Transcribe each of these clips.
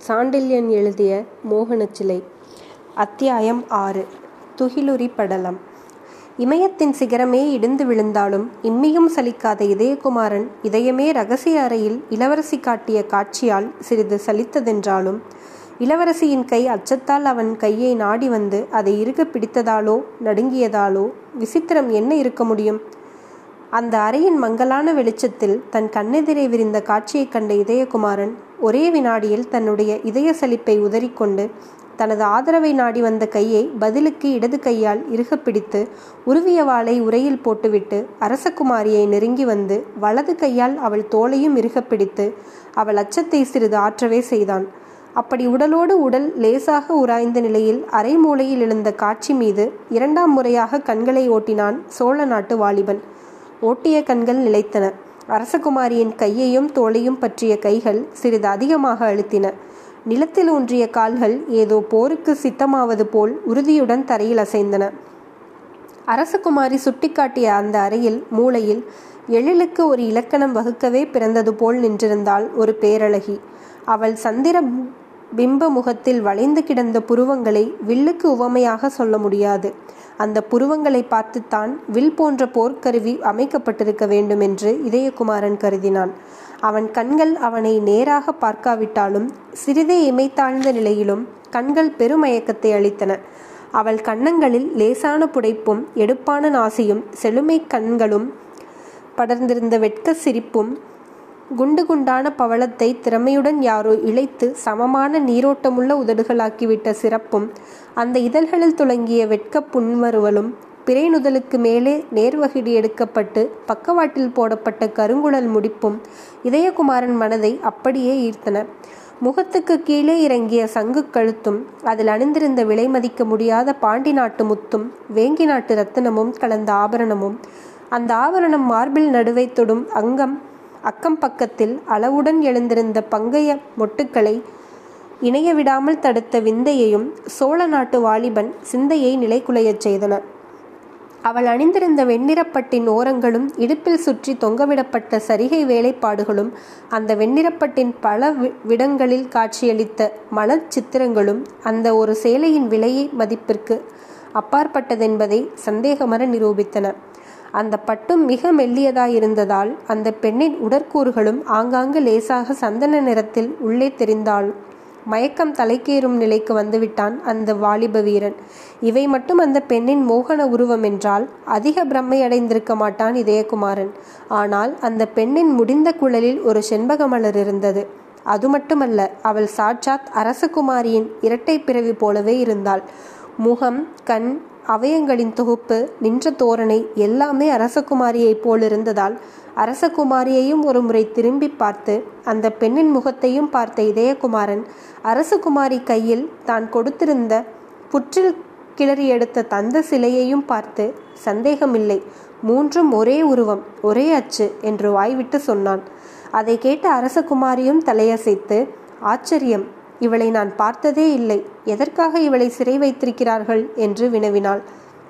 சாண்டில்யன் எழுதிய மோகனச்சிலை அத்தியாயம் ஆறு துகிலுரி படலம் இமயத்தின் சிகரமே இடிந்து விழுந்தாலும் இம்மியும் சலிக்காத இதயகுமாரன் இதயமே ரகசிய அறையில் இளவரசி காட்டிய காட்சியால் சிறிது சலித்ததென்றாலும் இளவரசியின் கை அச்சத்தால் அவன் கையை நாடி வந்து அதை இறுக பிடித்ததாலோ நடுங்கியதாலோ விசித்திரம் என்ன இருக்க முடியும் அந்த அறையின் மங்கலான வெளிச்சத்தில் தன் கண்ணெதிரே விரிந்த காட்சியைக் கண்ட இதயகுமாரன் ஒரே வினாடியில் தன்னுடைய இதய சலிப்பை உதறிக்கொண்டு தனது ஆதரவை நாடி வந்த கையை பதிலுக்கு இடது கையால் இறுக பிடித்து உருவிய வாளை உரையில் போட்டுவிட்டு அரசகுமாரியை நெருங்கி வந்து வலது கையால் அவள் தோளையும் இறுக பிடித்து அவள் அச்சத்தை சிறிது ஆற்றவே செய்தான் அப்படி உடலோடு உடல் லேசாக உராய்ந்த நிலையில் அரை மூலையில் எழுந்த காட்சி மீது இரண்டாம் முறையாக கண்களை ஓட்டினான் சோழ நாட்டு வாலிபன் ஓட்டிய கண்கள் நிலைத்தன அரசகுமாரியின் கையையும் தோளையும் பற்றிய கைகள் சிறிது அதிகமாக அழுத்தின நிலத்தில் ஊன்றிய கால்கள் ஏதோ போருக்கு சித்தமாவது போல் உறுதியுடன் தரையில் அசைந்தன அரசகுமாரி சுட்டிக்காட்டிய அந்த அறையில் மூளையில் எழிலுக்கு ஒரு இலக்கணம் வகுக்கவே பிறந்தது போல் நின்றிருந்தாள் ஒரு பேரழகி அவள் சந்திர பிம்ப முகத்தில் வளைந்து கிடந்த புருவங்களை வில்லுக்கு உவமையாக சொல்ல முடியாது அந்த புருவங்களை பார்த்துத்தான் வில் போன்ற போர்க்கருவி அமைக்கப்பட்டிருக்க வேண்டும் என்று இதயகுமாரன் கருதினான் அவன் கண்கள் அவனை நேராக பார்க்காவிட்டாலும் சிறிதே இமைத்தாழ்ந்த நிலையிலும் கண்கள் பெருமயக்கத்தை அளித்தன அவள் கன்னங்களில் லேசான புடைப்பும் எடுப்பான நாசியும் செழுமை கண்களும் படர்ந்திருந்த வெட்க சிரிப்பும் குண்டு குண்டான பவளத்தை திறமையுடன் யாரோ இழைத்து சமமான நீரோட்டமுள்ள உதடுகளாக்கிவிட்ட சிறப்பும் அந்த இதழ்களில் துளங்கிய வெட்க புன்வருவலும் பிறைநுதலுக்கு மேலே நேர்வகிடி எடுக்கப்பட்டு பக்கவாட்டில் போடப்பட்ட கருங்குழல் முடிப்பும் இதயகுமாரன் மனதை அப்படியே ஈர்த்தன முகத்துக்கு கீழே இறங்கிய சங்கு கழுத்தும் அதில் அணிந்திருந்த விலை மதிக்க முடியாத பாண்டி நாட்டு முத்தும் வேங்கி நாட்டு ரத்தினமும் கலந்த ஆபரணமும் அந்த ஆபரணம் மார்பில் நடுவை தொடும் அங்கம் அக்கம் பக்கத்தில் அளவுடன் எழுந்திருந்த பங்கைய மொட்டுக்களை இணைய விடாமல் தடுத்த விந்தையையும் சோழ நாட்டு வாலிபன் சிந்தையை நிலைக்குலையச் செய்தன அவள் அணிந்திருந்த வெண்ணிறப்பட்டின் ஓரங்களும் இடுப்பில் சுற்றி தொங்கவிடப்பட்ட சரிகை வேலைப்பாடுகளும் அந்த வெண்ணிறப்பட்டின் பல விடங்களில் காட்சியளித்த மலர் சித்திரங்களும் அந்த ஒரு சேலையின் விலையை மதிப்பிற்கு அப்பாற்பட்டதென்பதை சந்தேகமர நிரூபித்தன அந்த பட்டும் மிக மெல்லியதாயிருந்ததால் அந்த பெண்ணின் உடற்கூறுகளும் ஆங்காங்கு லேசாக சந்தன நிறத்தில் உள்ளே தெரிந்தாள் மயக்கம் தலைக்கேறும் நிலைக்கு வந்துவிட்டான் அந்த வாலிப வீரன் இவை மட்டும் அந்த பெண்ணின் மோகன உருவம் என்றால் அதிக பிரம்மை அடைந்திருக்க மாட்டான் இதயகுமாரன் ஆனால் அந்த பெண்ணின் முடிந்த குழலில் ஒரு செண்பக மலர் இருந்தது அது மட்டுமல்ல அவள் சாட்சாத் அரசகுமாரியின் இரட்டை பிறவி போலவே இருந்தாள் முகம் கண் அவயங்களின் தொகுப்பு நின்ற தோரணை எல்லாமே அரசகுமாரியைப் போலிருந்ததால் அரசகுமாரியையும் ஒரு முறை திரும்பி பார்த்து அந்த பெண்ணின் முகத்தையும் பார்த்த இதயகுமாரன் அரசகுமாரி கையில் தான் கொடுத்திருந்த புற்றில் கிளறி எடுத்த தந்த சிலையையும் பார்த்து சந்தேகமில்லை மூன்றும் ஒரே உருவம் ஒரே அச்சு என்று வாய்விட்டு சொன்னான் அதை கேட்ட அரசகுமாரியும் தலையசைத்து ஆச்சரியம் இவளை நான் பார்த்ததே இல்லை எதற்காக இவளை சிறை வைத்திருக்கிறார்கள் என்று வினவினாள்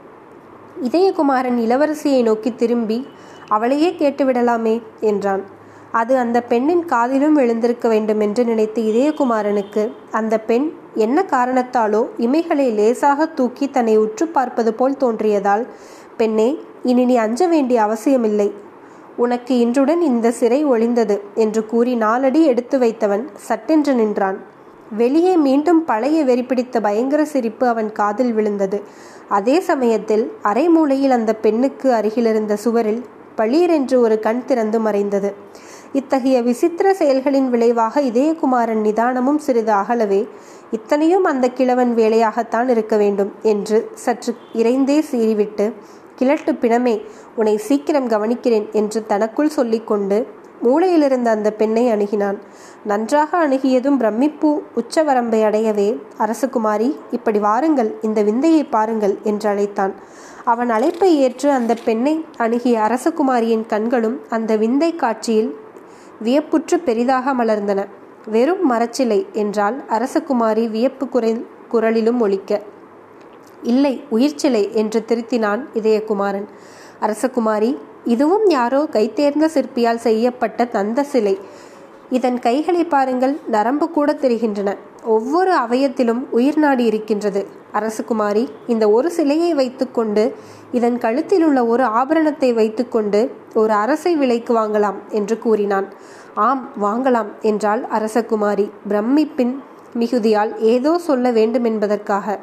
இதயகுமாரன் இளவரசியை நோக்கி திரும்பி அவளையே கேட்டுவிடலாமே என்றான் அது அந்த பெண்ணின் காதிலும் எழுந்திருக்க வேண்டும் என்று நினைத்த இதயகுமாரனுக்கு அந்த பெண் என்ன காரணத்தாலோ இமைகளை லேசாக தூக்கி தன்னை உற்று பார்ப்பது போல் தோன்றியதால் பெண்ணே இனி நீ அஞ்ச வேண்டிய அவசியமில்லை உனக்கு இன்றுடன் இந்த சிறை ஒளிந்தது என்று கூறி நாலடி எடுத்து வைத்தவன் சட்டென்று நின்றான் வெளியே மீண்டும் பழைய வெறிப்பிடித்த பயங்கர சிரிப்பு அவன் காதில் விழுந்தது அதே சமயத்தில் அரை மூலையில் அந்த பெண்ணுக்கு அருகிலிருந்த சுவரில் பளீரென்று ஒரு கண் திறந்து மறைந்தது இத்தகைய விசித்திர செயல்களின் விளைவாக இதயகுமாரன் நிதானமும் சிறிது அகலவே இத்தனையும் அந்த கிழவன் வேலையாகத்தான் இருக்க வேண்டும் என்று சற்று இறைந்தே சீறிவிட்டு கிழட்டு பிணமே உன்னை சீக்கிரம் கவனிக்கிறேன் என்று தனக்குள் சொல்லிக்கொண்டு மூளையிலிருந்த அந்த பெண்ணை அணுகினான் நன்றாக அணுகியதும் பிரமிப்பு உச்சவரம்பை அடையவே அரசகுமாரி இப்படி வாருங்கள் இந்த விந்தையை பாருங்கள் என்று அழைத்தான் அவன் அழைப்பை ஏற்று அந்த பெண்ணை அணுகிய அரசகுமாரியின் கண்களும் அந்த விந்தை காட்சியில் வியப்புற்று பெரிதாக மலர்ந்தன வெறும் மரச்சிலை என்றால் அரசகுமாரி வியப்பு குரல் குரலிலும் ஒழிக்க இல்லை உயிர்ச்சிலை என்று திருத்தினான் இதயகுமாரன் அரசகுமாரி இதுவும் யாரோ கைத்தேர்ந்த சிற்பியால் செய்யப்பட்ட தந்த சிலை இதன் கைகளை பாருங்கள் நரம்பு கூட தெரிகின்றன ஒவ்வொரு அவயத்திலும் உயிர் நாடி இருக்கின்றது அரசகுமாரி இந்த ஒரு சிலையை வைத்துக்கொண்டு இதன் கழுத்தில் உள்ள ஒரு ஆபரணத்தை வைத்துக்கொண்டு ஒரு அரசை விலைக்கு வாங்கலாம் என்று கூறினான் ஆம் வாங்கலாம் என்றாள் அரசகுமாரி பிரமிப்பின் மிகுதியால் ஏதோ சொல்ல வேண்டும் என்பதற்காக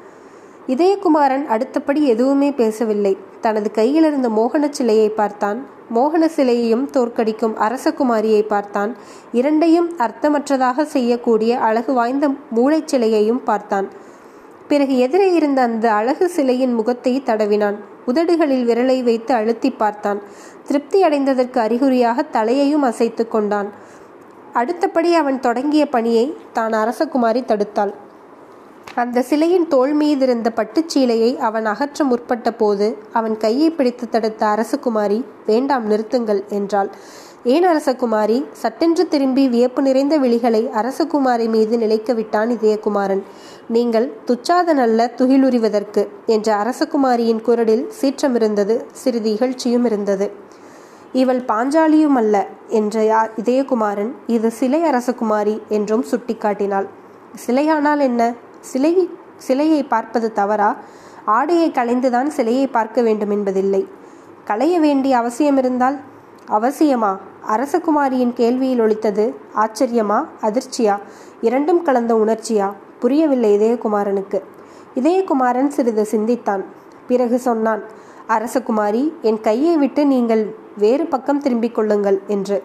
இதயகுமாரன் அடுத்தபடி எதுவுமே பேசவில்லை தனது கையில் இருந்த மோகன சிலையை பார்த்தான் மோகன சிலையையும் தோற்கடிக்கும் அரசகுமாரியை பார்த்தான் இரண்டையும் அர்த்தமற்றதாக செய்யக்கூடிய அழகு வாய்ந்த மூளைச்சிலையையும் பார்த்தான் பிறகு எதிரே இருந்த அந்த அழகு சிலையின் முகத்தை தடவினான் உதடுகளில் விரலை வைத்து அழுத்தி பார்த்தான் திருப்தி அடைந்ததற்கு அறிகுறியாக தலையையும் அசைத்து கொண்டான் அடுத்தபடி அவன் தொடங்கிய பணியை தான் அரசகுமாரி தடுத்தாள் அந்த சிலையின் தோல் மீதிருந்த பட்டுச்சீலையை அவன் அகற்ற முற்பட்ட போது அவன் கையை பிடித்து தடுத்த அரசகுமாரி வேண்டாம் நிறுத்துங்கள் என்றாள் ஏன் அரசகுமாரி சட்டென்று திரும்பி வியப்பு நிறைந்த விழிகளை அரசகுமாரி மீது நிலைக்க விட்டான் இதயகுமாரன் நீங்கள் துச்சாதன் அல்ல துகிலுரிவதற்கு என்ற அரசகுமாரியின் குரலில் சீற்றம் இருந்தது சிறிது இகழ்ச்சியும் இருந்தது இவள் பாஞ்சாலியும் அல்ல என்ற இதயகுமாரன் இது சிலை அரசகுமாரி என்றும் சுட்டிக்காட்டினாள் சிலையானால் என்ன சிலை சிலையை பார்ப்பது தவறா ஆடையை களைந்துதான் சிலையை பார்க்க வேண்டும் என்பதில்லை களைய வேண்டிய அவசியம் இருந்தால் அவசியமா அரசகுமாரியின் கேள்வியில் ஒழித்தது ஆச்சரியமா அதிர்ச்சியா இரண்டும் கலந்த உணர்ச்சியா புரியவில்லை இதயகுமாரனுக்கு இதயகுமாரன் சிறிது சிந்தித்தான் பிறகு சொன்னான் அரசகுமாரி என் கையை விட்டு நீங்கள் வேறு பக்கம் திரும்பிக் கொள்ளுங்கள் என்று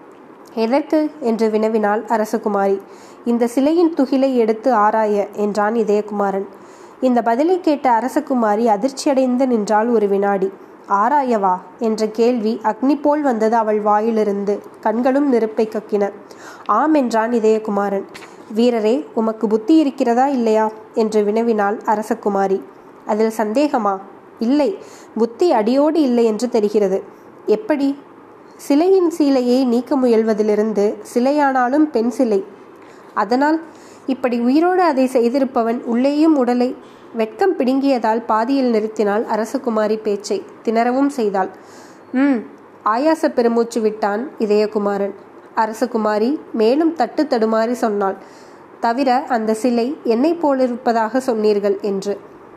எதற்கு என்று வினவினாள் அரசகுமாரி இந்த சிலையின் துகிலை எடுத்து ஆராய என்றான் இதயகுமாரன் இந்த பதிலை கேட்ட அரசகுமாரி அதிர்ச்சியடைந்து நின்றாள் ஒரு வினாடி ஆராயவா என்ற கேள்வி அக்னி போல் வந்தது அவள் வாயிலிருந்து கண்களும் நெருப்பை கக்கின ஆம் என்றான் இதயகுமாரன் வீரரே உமக்கு புத்தி இருக்கிறதா இல்லையா என்று வினவினாள் அரசகுமாரி அதில் சந்தேகமா இல்லை புத்தி அடியோடு இல்லை என்று தெரிகிறது எப்படி சிலையின் சீலையை நீக்க முயல்வதிலிருந்து சிலையானாலும் பெண் சிலை அதனால் இப்படி உயிரோடு அதை செய்திருப்பவன் உள்ளேயும் உடலை வெட்கம் பிடுங்கியதால் பாதியில் நிறுத்தினாள் அரசகுமாரி பேச்சை திணறவும் செய்தாள் ம் ஆயாச பெருமூச்சு விட்டான் இதயகுமாரன் அரசகுமாரி மேலும் தட்டு தடுமாறி சொன்னாள் தவிர அந்த சிலை என்னை போலிருப்பதாக சொன்னீர்கள் என்று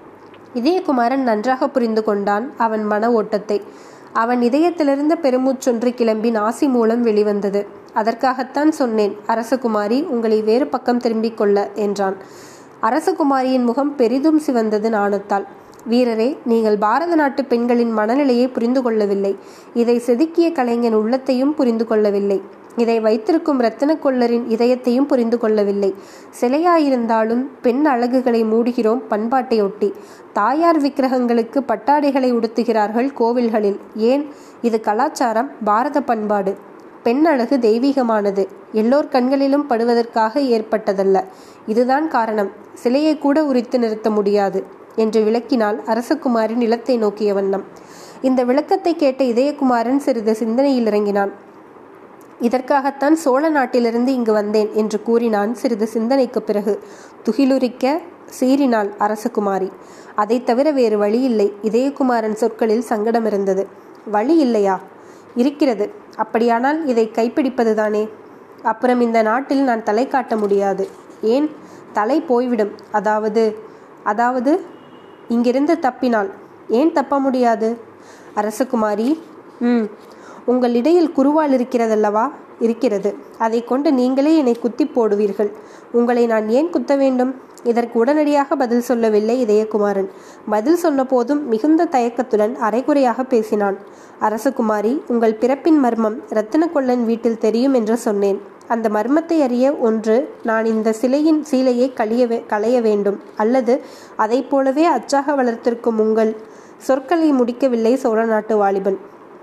இதயகுமாரன் நன்றாக புரிந்து கொண்டான் அவன் மன ஓட்டத்தை அவன் இதயத்திலிருந்த பெருமூச்சொன்று கிளம்பி நாசி மூலம் வெளிவந்தது அதற்காகத்தான் சொன்னேன் அரசகுமாரி உங்களை வேறு பக்கம் திரும்பிக் கொள்ள என்றான் அரசகுமாரியின் முகம் பெரிதும் சிவந்தது நாணத்தால் வீரரே நீங்கள் பாரத நாட்டு பெண்களின் மனநிலையை புரிந்து கொள்ளவில்லை இதை செதுக்கிய கலைஞன் உள்ளத்தையும் புரிந்து கொள்ளவில்லை இதை வைத்திருக்கும் ரத்தின கொள்ளரின் இதயத்தையும் புரிந்து கொள்ளவில்லை சிலையாயிருந்தாலும் பெண் அழகுகளை மூடுகிறோம் பண்பாட்டை ஒட்டி தாயார் விக்கிரகங்களுக்கு பட்டாடைகளை உடுத்துகிறார்கள் கோவில்களில் ஏன் இது கலாச்சாரம் பாரத பண்பாடு பெண் அழகு தெய்வீகமானது எல்லோர் கண்களிலும் படுவதற்காக ஏற்பட்டதல்ல இதுதான் காரணம் சிலையை கூட உரித்து நிறுத்த முடியாது என்று விளக்கினால் அரசகுமாரி நிலத்தை நோக்கிய வண்ணம் இந்த விளக்கத்தை கேட்ட இதயகுமாரன் சிறிது சிந்தனையில் இறங்கினான் இதற்காகத்தான் சோழ நாட்டிலிருந்து இங்கு வந்தேன் என்று கூறினான் சிறிது சிந்தனைக்கு பிறகு துகிலுரிக்க சீறினாள் அரசகுமாரி அதை தவிர வேறு வழி இல்லை இதயகுமாரன் சொற்களில் சங்கடம் இருந்தது வழி இல்லையா இருக்கிறது அப்படியானால் இதை கைப்பிடிப்பதுதானே அப்புறம் இந்த நாட்டில் நான் தலை காட்ட முடியாது ஏன் தலை போய்விடும் அதாவது அதாவது இங்கிருந்து தப்பினால் ஏன் தப்ப முடியாது அரசகுமாரி ம் உங்கள் இடையில் குருவால் இருக்கிறதல்லவா இருக்கிறது அதை கொண்டு நீங்களே என்னை குத்தி போடுவீர்கள் உங்களை நான் ஏன் குத்த வேண்டும் இதற்கு உடனடியாக பதில் சொல்லவில்லை இதயகுமாரன் பதில் சொன்ன போதும் மிகுந்த தயக்கத்துடன் அரைகுறையாக பேசினான் அரசகுமாரி உங்கள் பிறப்பின் மர்மம் ரத்தின கொள்ளன் வீட்டில் தெரியும் என்று சொன்னேன் அந்த மர்மத்தை அறிய ஒன்று நான் இந்த சிலையின் சீலையை கழிய களைய வேண்டும் அல்லது அதை போலவே அச்சாக வளர்த்திருக்கும் உங்கள் சொற்களை முடிக்கவில்லை சோழ நாட்டு வாலிபன்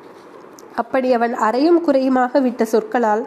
அப்படி அவன் அறையும் குறையுமாக விட்ட சொற்களால்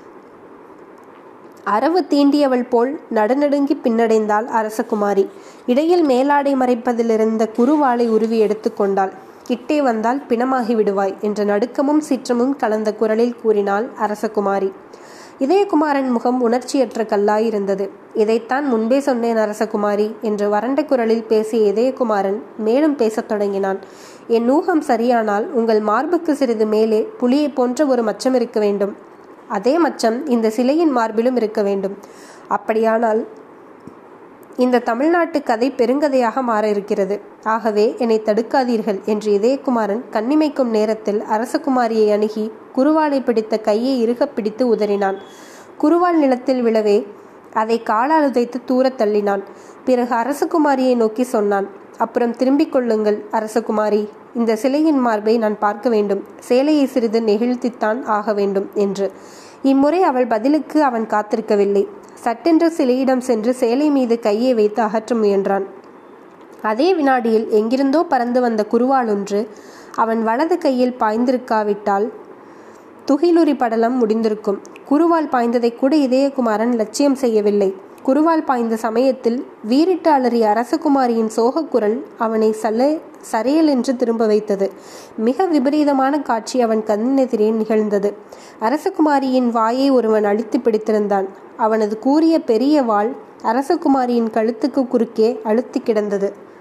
அரவு தீண்டியவள் போல் நடுநடுங்கி பின்னடைந்தாள் அரசகுமாரி இடையில் மேலாடை மறைப்பதிலிருந்த குருவாளை உருவி எடுத்துக்கொண்டாள் கிட்டே வந்தால் பிணமாகி விடுவாய் என்ற நடுக்கமும் சிற்றமும் கலந்த குரலில் கூறினாள் அரசகுமாரி இதயகுமாரன் முகம் உணர்ச்சியற்ற கல்லாயிருந்தது இதைத்தான் முன்பே சொன்னேன் அரசகுமாரி என்று வறண்ட குரலில் பேசிய இதயகுமாரன் மேலும் பேசத் தொடங்கினான் என் ஊகம் சரியானால் உங்கள் மார்புக்கு சிறிது மேலே புலியை போன்ற ஒரு மச்சம் இருக்க வேண்டும் அதே மச்சம் இந்த சிலையின் மார்பிலும் இருக்க வேண்டும் அப்படியானால் இந்த தமிழ்நாட்டு கதை பெருங்கதையாக மாற இருக்கிறது ஆகவே என்னை தடுக்காதீர்கள் என்று இதயகுமாரன் கண்ணிமைக்கும் நேரத்தில் அரசகுமாரியை அணுகி குருவாலை பிடித்த கையை இறுக பிடித்து உதறினான் குருவால் நிலத்தில் விழவே அதை காலால் உதைத்து தூரத் தள்ளினான் பிறகு அரசகுமாரியை நோக்கி சொன்னான் அப்புறம் திரும்பிக் கொள்ளுங்கள் அரசகுமாரி இந்த சிலையின் மார்பை நான் பார்க்க வேண்டும் சேலையை சிறிது நெகிழ்த்தித்தான் ஆக வேண்டும் என்று இம்முறை அவள் பதிலுக்கு அவன் காத்திருக்கவில்லை சட்டென்று சிலையிடம் சென்று சேலை மீது கையை வைத்து அகற்ற முயன்றான் அதே வினாடியில் எங்கிருந்தோ பறந்து வந்த குருவாள் ஒன்று அவன் வலது கையில் பாய்ந்திருக்காவிட்டால் துகிலுரி படலம் முடிந்திருக்கும் குருவால் பாய்ந்ததை கூட இதயகுமாரன் லட்சியம் செய்யவில்லை குருவால் பாய்ந்த சமயத்தில் வீரிட்டு அலறிய அரசகுமாரியின் சோகக்குரல் அவனை சல சரையல் என்று திரும்ப வைத்தது மிக விபரீதமான காட்சி அவன் கண்ணெதிரே நிகழ்ந்தது அரசகுமாரியின் வாயை ஒருவன் அழித்து பிடித்திருந்தான் அவனது கூறிய பெரிய வாள் அரசகுமாரியின் கழுத்துக்கு குறுக்கே அழுத்தி கிடந்தது